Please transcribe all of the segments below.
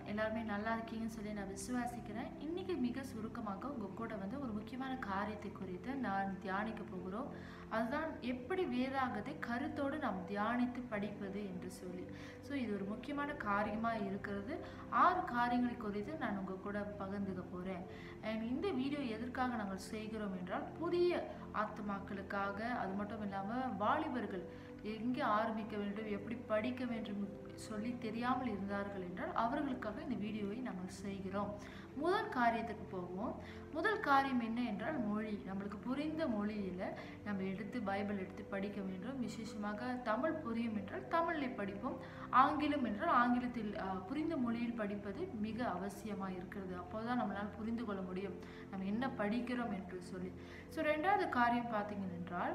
எல்லாருமே நல்லா இருக்கீங்கன்னு சொல்லி நான் விசுவாசிக்கிறேன் இன்னைக்கு மிக சுருக்கமாக உங்கள் கூட வந்து ஒரு முக்கியமான காரியத்தை குறித்து நான் தியானிக்க போகிறோம் அதுதான் எப்படி வேதாகத்தை கருத்தோடு நாம் தியானித்து படிப்பது என்று சொல்லி ஸோ இது ஒரு முக்கியமான காரியமாக இருக்கிறது ஆறு காரியங்களை குறித்து நான் உங்கள் கூட பகிர்ந்துக்க போகிறேன் அண்ட் இந்த வீடியோ எதற்காக நாங்கள் செய்கிறோம் என்றால் புதிய ஆத்மாக்களுக்காக அது மட்டும் இல்லாமல் வாலிபர்கள் எங்கே ஆரம்பிக்க வேண்டும் எப்படி படிக்க வேண்டும் சொல்லி தெரியாமல் இருந்தார்கள் என்றால் அவர்களுக்காக இந்த வீடியோவை நாங்கள் செய்கிறோம் முதல் காரியத்துக்கு போவோம் முதல் காரியம் என்ன என்றால் மொழி நம்மளுக்கு புரிந்த மொழியில் நம்ம எடுத்து பைபிள் எடுத்து படிக்க வேண்டும் விசேஷமாக தமிழ் புரியும் என்றால் தமிழில் படிப்போம் ஆங்கிலம் என்றால் ஆங்கிலத்தில் ஆஹ், புரிந்த மொழியில் படிப்பது மிக அவசியமாக இருக்கிறது அப்போதான் நம்மளால் புரிந்து கொள்ள முடியும் நம்ம என்ன படிக்கிறோம் என்று சொல்லி ஸோ ரெண்டாவது காரியம் பார்த்தீங்க என்றால்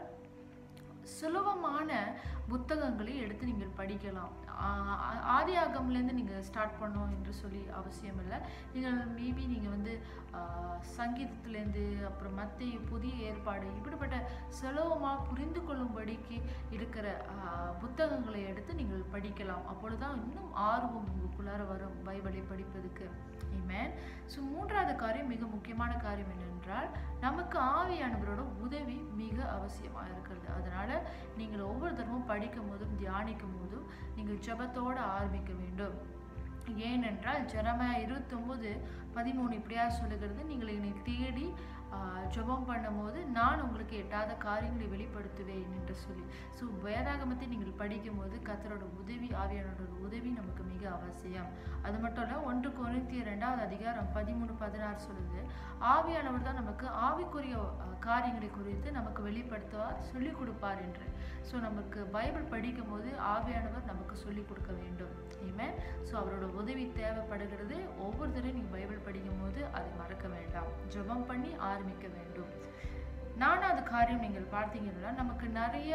சுலபமான புத்தகங்களை எடுத்து நீங்கள் படிக்கலாம் ஆ- ஆ- ஆதி ஆகம்லேருந்து நீங்கள் ஸ்டார்ட் பண்ணோம் என்று சொல்லி அவசியம் இல்லை நீங்கள் மேபி நீங்கள் வந்து ஆ, சங்கீதத்திலேருந்து அப்புறம் மற்ற புதிய ஏற்பாடு இப்படிப்பட்ட சுலபமாக புரிந்து கொள்ளும்படிக்கு இருக்கிற ஆ, புத்தகங்களை எடுத்து நீங்கள் படிக்கலாம் அப்பொழுதுதான் இன்னும் ஆர்வம் உங்களுக்குள்ளார வரும் பைபிளை படிப்பதுக்கு ஆமென் ஸோ மூன்றாவது காரியம் மிக முக்கியமான காரியம் என்னென்றால் நமக்கு ஆவியானவரோட உதவி மிக அவசியமாக இருக்கிறது அதனால நீங்கள் ஒவ்வொரு தரமும் படிக்கும் போதும் தியானிக்கும் போதும் நீங்கள் ஜெபத்தோட ஆரம்பிக்க வேண்டும் ஏனென்றால் ஜெரமையா இருபத்தொம்போது பதிமூணு இப்படியா சொல்லுகிறது நீங்கள் என்னை தேடி ஆஹ், ஜெபம் பண்ணும்போது நான் உங்களுக்கு எட்டாத காரியங்களை வெளிப்படுத்துவேன் என்று சொல்லி ஸோ வேதாகமத்தை நீங்கள் படிக்கும்போது கர்த்தரோட உதவி ஆவியானோட உதவி நமக்கு மிக அவசியம் அது மட்டும் இல்லை ஒன்று கொரிந்தியர் ரெண்டாவது அதிகாரம் பதிமூணு பதினாறு சொல்லுது ஆவியானவர் தான் நமக்கு ஆவிக்குரிய அஹ், காரியங்களை குறித்து நமக்கு வெளிப்படுத்துவார் சொல்லிக் கொடுப்பார் என்று ஸோ நமக்கு பைபிள் படிக்கும்போது ஆவியானவர் நமக்கு சொல்லிக் கொடுக்க வேண்டும் ஏமே ஸோ அவரோட உதவி தேவைப்படுகிறது ஒவ்வொரு தடவை நீங்கள் பைபிள் படிக்கும்போது அதை மறக்க வேண்டாம் ஜெபம் பண்ணி ஆரம்பிக்க வேண்டும் நானாவது காரியம் நீங்கள் பார்த்தீங்கன்னா நமக்கு நிறைய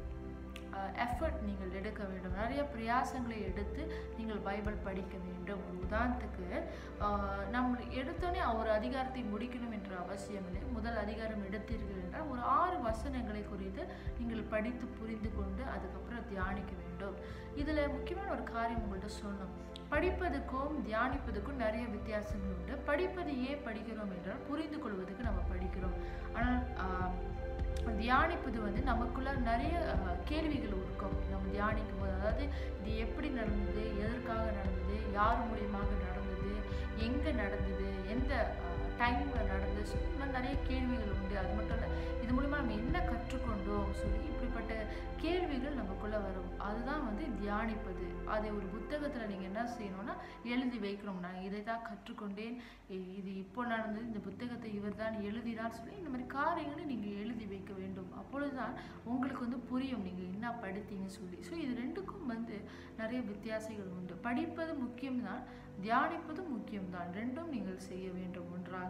எஃபர்ட் நீங்கள் எடுக்க வேண்டும் நிறைய பிரயாசங்களை எடுத்து நீங்கள் பைபிள் படிக்க வேண்டும் ஒரு உதாரணத்துக்கு ஆஹ், நம்ம எடுத்தோடனே ஒரு அதிகாரத்தை முடிக்கணும் என்ற அவசியம் இல்லை முதல் அதிகாரம் எடுத்தீர்கள் என்றால் ஒரு ஆறு வசனங்களை குறித்து நீங்கள் படித்து புரிந்து கொண்டு அதுக்கப்புறம் தியானிக்க வேண்டும் இதில் முக்கியமான ஒரு காரியம் உங்கள்கிட்ட சொன்னோம் படிப்பதுக்கும் தியானிப்பதுக்கும் நிறைய வித்தியாசங்கள் உண்டு படிப்பது ஏன் படிக்கிறோம் என்றால் புரிந்து கொள்வதற்கு நம்ம படிக்கிறோம் ஆனால் ஆஹ், தியானிப்பது வந்து நமக்குள்ள நிறைய அஹ், கேள்விகள் இருக்கும் நம்ம தியானிக்கும் போது அதாவது இது எப்படி நடந்தது எதற்காக நடந்தது யார் மூலியமாக நடந்தது எங்கே நடந்தது எந்த டைமில் நடந்தது ஸோ இந்த மாதிரி நிறைய கேள்விகள் உண்டு அது மட்டும் இல்லை இது மூலிமா நம்ம என்ன கற்றுக்கொண்டோம் சொல்லி இப்படிப்பட்ட கேள்விகள் நமக்குள்ளே வரும் அதுதான் வந்து தியானிப்பது அதை ஒரு புத்தகத்தில் நீங்கள் என்ன செய்யணும்னா எழுதி வைக்கணும் நான் இதை தான் கற்றுக்கொண்டேன் இ- இது இப்போ நடந்தது இந்த புத்தகத்தை இவர் தான் எழுதினார் சொல்லி இந்த மாதிரி காரியங்களை நீங்கள் எழுதி வைக்க வேண்டும் அப்பொழுதுதான் உங்களுக்கு வந்து புரியும் நீங்கள் என்ன படித்தீங்க சொல்லி ஸோ இது ரெண்டுக்கும் வந்து நிறைய வித்தியாசங்கள் உண்டு படிப்பது முக்கியம்தான் தியானிப்பதும் முக்கியம்தான் ரெண்டும் நீங்கள் செய்ய வேண்டும் ஒன்றாக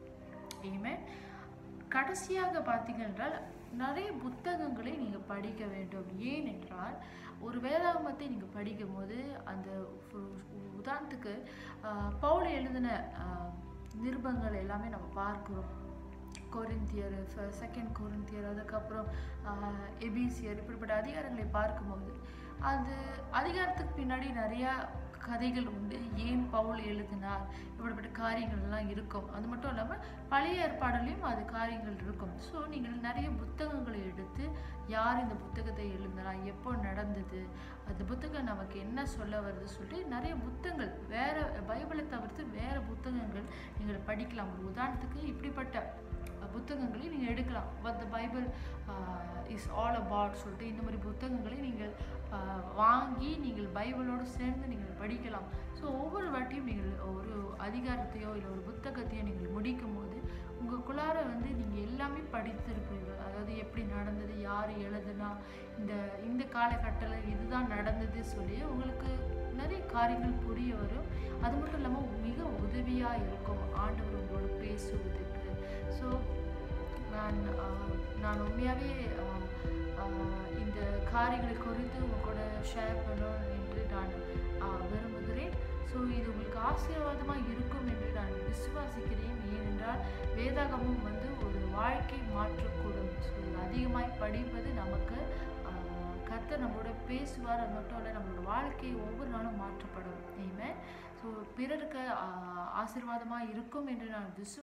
ஏமே கடைசியாக பார்த்தீங்க என்றால் நிறைய புத்தகங்களை நீங்கள் படிக்க வேண்டும் ஏனென்றால் ஒரு வேதாகமத்தை நீங்கள் படிக்கும்போது அந்த உ- உ- உதாரணத்துக்கு ஆஹ், பவுல் எழுதின ஆஹ், நிருபங்கள் எல்லாமே நம்ம பார்க்கிறோம் கொரிந்தியர் செகண்ட் கொரிந்தியர் அதுக்கப்புறம் ஆஹ், எபிசியர் இப்படிப்பட்ட அதிகாரங்களை பார்க்கும்போது அது அதிகாரத்துக்கு பின்னாடி நிறையா கதைகள் உண்டு ஏன் பவுல் எழுதினார் இப்படிப்பட்ட காரியங்கள் எல்லாம் இருக்கும் அது மட்டும் இல்லாமல் பழைய ஏற்பாடுலையும் அது காரியங்கள் இருக்கும் ஸோ நீங்கள் நிறைய புத்தகங்களை எடுத்து யார் இந்த புத்தகத்தை எழுதினா எப்போ நடந்தது அந்த புத்தகம் நமக்கு என்ன சொல்ல வருது சொல்லிட்டு நிறைய புத்தகங்கள் வேற பைபிளை தவிர்த்து வேற புத்தகங்கள் நீங்கள் படிக்கலாம் ஒரு உதாரணத்துக்கு இப்படிப்பட்ட அஹ், புத்தகங்களை நீங்கள் எடுக்கலாம் but the Bible is all about சொல்லிட்டு இந்த மாதிரி புத்தகங்களை நீங்கள் ஆஹ், வாங்கி நீங்கள் பைபிளோடு சேர்ந்து நீங்கள் படிக்கலாம் ஸோ ஒவ்வொரு வாட்டியும் நீங்கள் ஒரு அதிகாரத்தையோ இல்லை ஒரு புத்தகத்தையோ நீங்கள் முடிக்கும் போது உங்களுக்குள்ளார வந்து நீங்கள் எல்லாமே படித்திருப்பீர்கள் அதாவது எப்படி நடந்தது யார் எழுதுனா இந்த இந்த காலகட்டத்தில் இதுதான் நடந்தது சொல்லி உங்களுக்கு நிறைய காரியங்கள் புரிய வரும் அது மட்டும் இல்லாமல் மிக உதவியாக இருக்கும் ஆண்டவர் உங்களோட பேசுவதற்கு ஸோ நான் ஆஹ், நான் உண்மையாகவே ஆஹ், ஆஹ், இந்த காரியங்களை குறித்து உங்க கூட ஷேர் பண்ணணும் என்று நான் ஆஹ், விரும்புகிறேன் ஸோ இது உங்களுக்கு ஆசீர்வாதமாக இருக்கும் என்று நான் விசுவாசிக்கிறேன் ஏனென்றால் வேதாகமும் வந்து ஒரு வாழ்க்கை மாற்றக்கூடும் ஸோ அதிகமாய் படிப்பது நமக்கு ஆஹ், கர்த்தர் நம்மளோட பேசுவார் அது மட்டும் இல்லை நம்மளோட வாழ்க்கை ஒவ்வொரு நாளும் மாற்றப்படும் ஆமென் ஸோ பிறருக்கு ஆ, ஆசீர்வாதமா இருக்கும் என்று நான் விசு